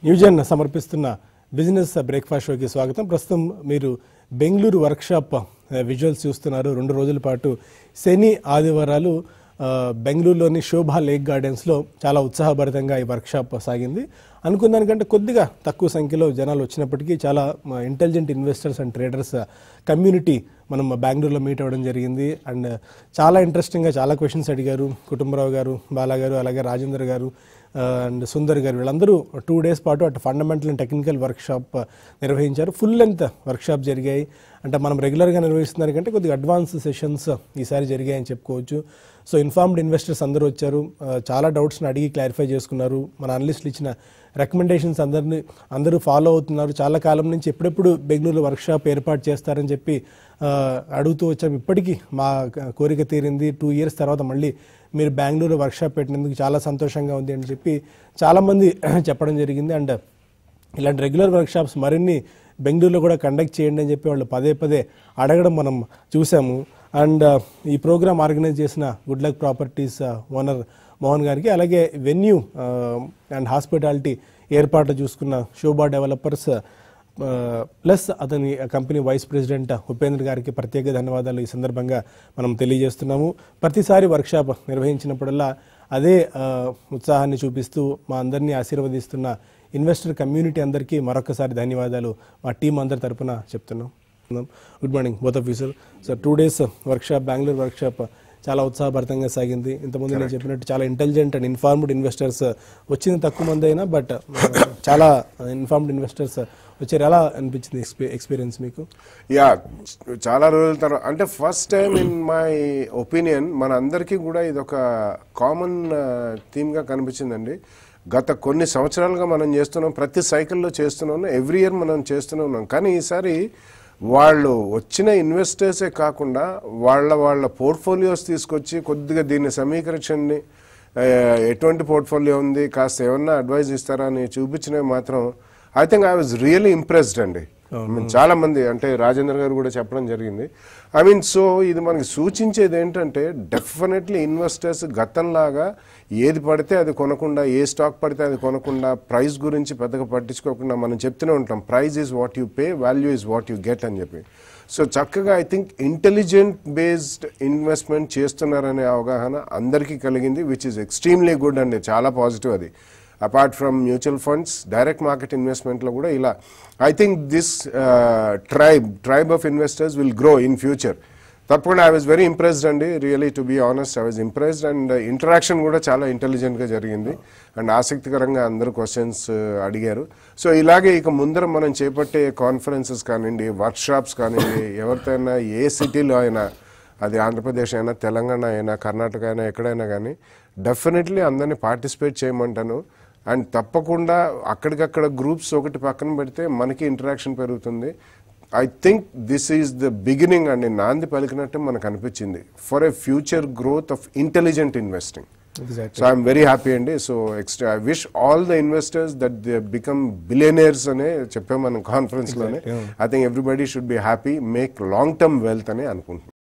న్యూజన్ సమర్పిస్తున్న business breakfast షోకి స్వాగతం ప్రస్తుతం మీరు బెంగళూరు వర్క్షాప్ ఆ, విజువల్స్ చూస్తున్నారు రెండు రోజుల పాటు శని ఆదివారాలు ఆ, బెంగళూరులోని శోభా లేక్ గార్డెన్స్లో చాలా ఉత్సాహభరితంగా ఈ వర్క్షాప్ సాగింది అనుకున్న దానికంటే కొద్దిగా తక్కువ సంఖ్యలో జనాలు వచ్చినప్పటికీ చాలా intelligent investors and traders community మనం బెంగళూరులో మీట్ అవ్వడం జరిగింది అండ్ చాలా ఇంట్రెస్టింగ్గా చాలా క్వశ్చన్స్ అడిగారు కుటుంబరావు గారు బాలా గారు అలాగే రాజేందర్ గారు అండ్ సుందర్ గారు వీళ్ళందరూ టూ డేస్ పాటు అటు ఫండమెంటల్ అండ్ టెక్నికల్ వర్క్షాప్ నిర్వహించారు ఫుల్ లెంత్ వర్క్షాప్ జరిగాయి అంటే మనం రెగ్యులర్గా నిర్వహిస్తున్న దానికంటే కొద్దిగా అడ్వాన్స్ సెషన్స్ ఈసారి జరిగాయని చెప్పుకోవచ్చు సో ఇన్ఫార్మ్డ్ ఇన్వెస్టర్స్ అందరూ వచ్చారు ఆ, చాలా డౌట్స్ని అడిగి క్లారిఫై చేసుకున్నారు మన అనలిస్టులు ఇచ్చిన రికమెండేషన్స్ అందరినీ అందరూ ఫాలో అవుతున్నారు చాలా కాలం నుంచి ఎప్పుడెప్పుడు బెంగళూరులో వర్క్షాప్ ఏర్పాటు చేస్తారని చెప్పి ఆ, అడుగుతూ వచ్చాం ఇప్పటికీ మా కోరిక తీరింది టూ ఇయర్స్ తర్వాత మళ్ళీ మీరు బెంగళూరు వర్క్షాప్ పెట్టినందుకు చాలా సంతోషంగా ఉంది అని చెప్పి చాలామంది చెప్పడం జరిగింది అండ్ ఇలాంటి రెగ్యులర్ వర్క్షాప్స్ మరిన్ని బెంగళూరులో కూడా కండక్ట్ చేయండి అని చెప్పి వాళ్ళు పదే పదే అడగడం మనం చూసాము అండ్ ఈ ప్రోగ్రామ్ ఆర్గనైజ్ చేసిన good luck properties owner Mohan గారికి అలాగే వెన్యూ అండ్ హాస్పిటాలిటీ ఏర్పాట్లు చూసుకున్న శోభా డెవలపర్స్ ప్లస్ అతని కంపెనీ వైస్ ప్రెసిడెంట్ ఉపేంద్ర గారికి ప్రత్యేక ధన్యవాదాలు ఈ సందర్భంగా మనం తెలియజేస్తున్నాము ప్రతిసారి వర్క్షాప్ నిర్వహించినప్పుడల్లా అదే ఆ, ఉత్సాహాన్ని చూపిస్తూ మా అందరినీ ఆశీర్వదిస్తున్న ఇన్వెస్టర్ కమ్యూనిటీ అందరికీ మరొకసారి ధన్యవాదాలు మా టీం అందరి తరపున చెప్తున్నాం good morning both of sir sir two days workshop Bengaluru workshop చాలా ఉత్సాహభరితంగా సాగింది ఇంతకుముందు నేను చెప్పినట్టు చాలా ఇంటెలిజెంట్ అండ్ ఇన్ఫార్మ్డ్ ఇన్వెస్టర్స్ వచ్చింది తక్కువ మంది అయినా బట్ చాలా ఇన్ఫార్మ్డ్ ఇన్వెస్టర్స్ వచ్చారు ఎలా అనిపించింది ఎక్స్పీరియన్స్ మీకు యా చాలా రోజుల తర్వాత అంటే first time in my opinion మన అందరికీ కూడా ఇది ఒక కామన్ థీమ్గా కనిపించిందండి గత కొన్ని సంవత్సరాలుగా మనం చేస్తున్నాం ప్రతి సైకిల్లో చేస్తున్నాం ఎవ్రీ ఇయర్ మనం చేస్తూనే ఉన్నాం కానీ ఈసారి వాళ్ళు వచ్చిన ఇన్వెస్టర్సే కాకుండా వాళ్ళ వాళ్ళ పోర్ట్ఫోలియోస్ తీసుకొచ్చి కొద్దిగా దీన్ని సమీకరించండి ఆ, ఎటువంటి పోర్ట్ఫోలియో ఉంది కాస్త ఏమన్నా అడ్వైజ్ ఇస్తారా అని చూపించినవి మాత్రం I think I was really impressed అండి I mean, చాలా మంది అంటే రాజేంద్ర గారు కూడా చెప్పడం జరిగింది ఐ మీన్ సో ఇది మనకి సూచించేది ఏంటంటే డెఫినెట్లీ ఇన్వెస్టర్స్ గతంలాగా ఏది పడితే అది కొనకుండా ఏ స్టాక్ పడితే అది కొనకుండా ప్రైస్ గురించి పెద్దగా పట్టించుకోకుండా మనం చెప్తూనే ఉంటాం price is what you pay value is what you get అని చెప్పి సో చక్కగా I think intelligent based investment చేస్తున్నారనే అవగాహన అందరికీ కలిగింది విచ్ ఇస్ ఎక్స్ట్రీమ్లీ గుడ్ అండి చాలా పాజిటివ్ అది apart from mutual funds direct market ఇన్వెస్ట్మెంట్లో కూడా ఇలా I think this tribe tribe of investors will grow in future తప్పకుండా ఐ వాజ్ వెరీ ఇంప్రెస్డ్ అండి really to be honest I was impressed and interaction కూడా చాలా ఇంటెలిజెంట్గా జరిగింది and ఆసక్తికరంగా అందరూ క్వశ్చన్స్ అడిగారు సో ఇలాగే ఇక ముందర మనం చేపట్టే కాన్ఫరెన్సెస్ కానివ్వండి వర్క్షాప్స్ కానివ్వండి ఎవరితోనైనా ఏ సిటీలో అయినా అది ఆంధ్రప్రదేశ్ అయినా తెలంగాణ అయినా కర్ణాటక అయినా ఎక్కడైనా కానీ డెఫినెట్లీ అందరినీ పార్టిసిపేట్ చేయమంటాను అండ్ తప్పకుండా అక్కడికక్కడ గ్రూప్స్ ఒకటి పక్కన పెడితే మనకి ఇంటరాక్షన్ పెరుగుతుంది I think this is the beginning అండి నాంది పలికినట్టు మనకు అనిపించింది for a future growth of intelligent investing exact so I'm very happy అండి so extra I wish all the investors that they become billionaires అనే చెప్పాం మనం కాన్ఫరెన్స్ లోనే I think everybody should be happy make long term wealth అని అనుకుంటున్నాను